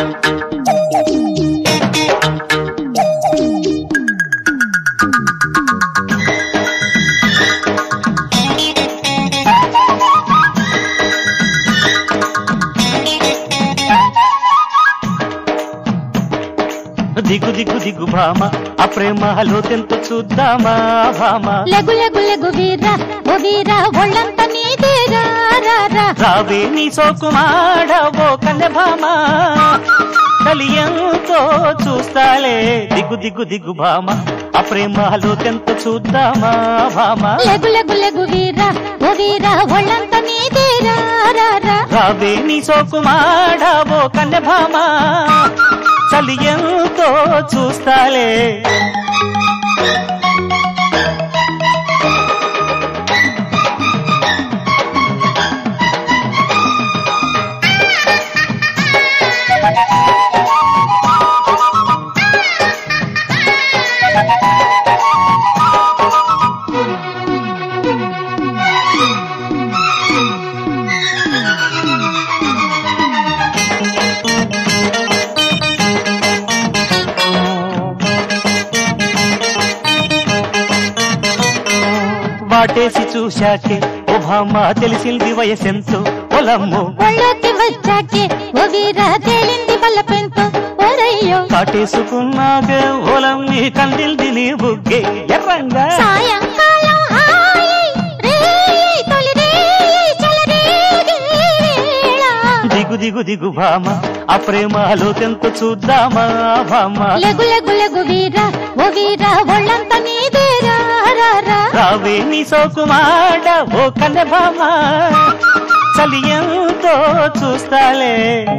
దిగు దిగు దిగు భామ ఆ ప్రేమలో తెంత చూద్దామా భామ లెగు లెగు లెగు వీరా ఓ వీరా ఒళ్ళంత నీదేరా రా రా రావే నీ సోకుమాడ ఓ కన్నె భామ కలియంతో చూస్తాలే దిగు దిగు దిగు భామ ఆ ప్రేమలో తెంత చూద్దామా భామ లెగు లెగు లెగు వీరా ఓ వీరా ఒళ్ళంత నీదేరా రా రా రావే నీ సోకుమాడ ఓ కన్నె భామ చలియంతో చూస్తాలే వాటేసి చూశాకే ఓ భామ తెలిసింది వయసెంతో పొలమ్ము ఒళ్ళోకి వచ్చాకే ఓ వీరా తేలింది వల్ల పెంతో ఓరయ్యో కాటేసుకున్నాక ఓలం నీ కందిల్ది నీ బుగ్గే ఎర్రంగా సాయంకాలం హాయి రేయి తొలి రేయి చెలరేగే వేళ దిగు దిగు దిగు భామ ఆ ప్రేమలో తెంత చూద్దామా భామ లెగు లెగు లెగు వీరా ఓ వీరా ఒళ్ళంత నీదేరా రా రా రావే నీ సోకుమాడ ఓ కన్నె భామ చలియంతో చూస్తాలే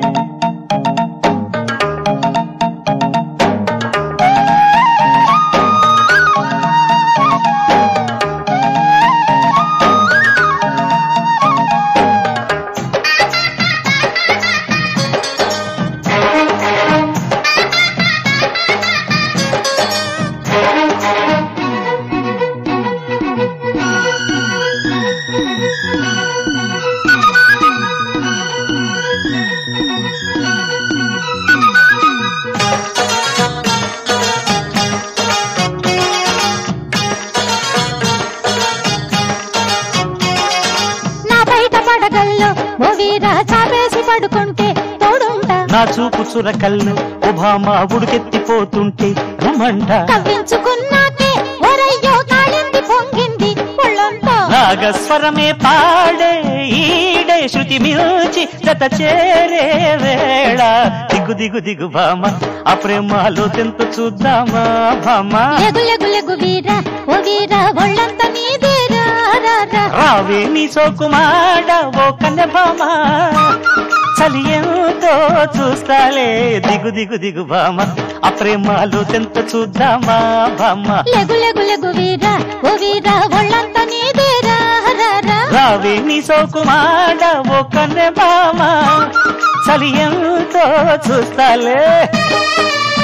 నా బయట పడగల్లో ఓ వీరా చాపేసి పడుకుంటే తోడుంటా నా చూపు చురకల్లు ఓ భామ ఉడికెత్తిపోతుంటే రమంట కవ్వించుకున్నాకే ఒరయ్యో కాళింది పొంగింది ఒళ్ళంతా నాగస్వరమే పాడే ఈడే శృతి మిల్చి గత చేరే వేళ దిగు దిగు దిగు భామ ఆ ప్రేమలో తెంత చూద్దామా భామ లెగు లెగు లెగు వీరా ఓ వీరా ఒళ్ళంత నీదేరా రా రా రావే నీ సోకుమాడ ఓ కన్నె భామ చలి ఎంతో చూస్తాలే దిగు దిగు దిగు భామ ఆ ప్రేమలో తెంత చూద్దామా భామ లెగు లెగు లెగు వీరా ఓ వీరా ఒళ్ళంత నీదేరా రా రా రావే నీ సోకుమాడ ఓ కన్నె భామ చలి ఎంతో చూస్తాలే